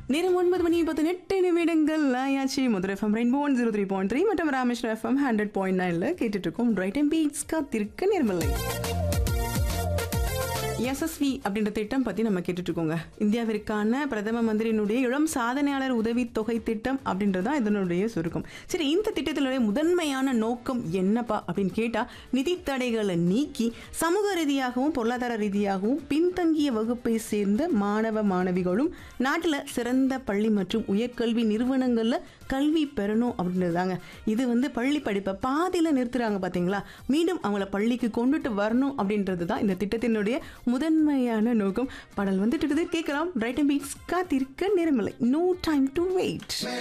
நேரம் ஒன்பது மணி பதினெட்டு நிமிடங்கள் ஆயாச்சு Madurai FM rainbow one zero three point three மற்றும் ராமேஸ்வரம் எஃப்எம் ஹண்ட்ரட் பாயிண்ட் நைன்ல கேட்டுட்டு இருக்கோம் ரைட் அண்ட் பீட்ஸ் காத்திருக்க நேர்மலை எஸ்எஸ்வி அப்படின்ற திட்டம் பத்தி நம்ம கேட்டுட்டு இருக்கோங்க இந்தியாவிற்கான பிரதம மந்திரியினுடைய இளம் சாதனையாளர் உதவி தொகை திட்டம் அப்படின்றதான் இதனுடைய சுருக்கம் சரி இந்த திட்டத்தினுடைய முதன்மையான நோக்கம் என்னப்பா அப்படின்னு கேட்டா நிதி தடைகளை நீக்கி சமூக ரீதியாகவும் பொருளாதார ரீதியாகவும் பின்தங்கிய வகுப்பை சேர்ந்த மாணவ மாணவிகளும் நாட்டில் சிறந்த பள்ளி மற்றும் உயர்கல்வி நிறுவனங்களில் கல்வி பெறணும் அப்படின்றதாங்க இது வந்து பள்ளி படிப்பை பாதியில் நிறுத்துறாங்க பார்த்தீங்களா மீண்டும் அவங்கள பள்ளிக்கு கொண்டுட்டு வரணும் அப்படின்றது தான் இந்த திட்டத்தினுடைய முதன்மையான நோக்கம் பாடல் வந்துட்டு இருக்குது கேட்கலாம் ரைட் அண்ட் பீட்ஸ் காத்திருக்க நேரமில்லை நோ டைம் டு வெயிட்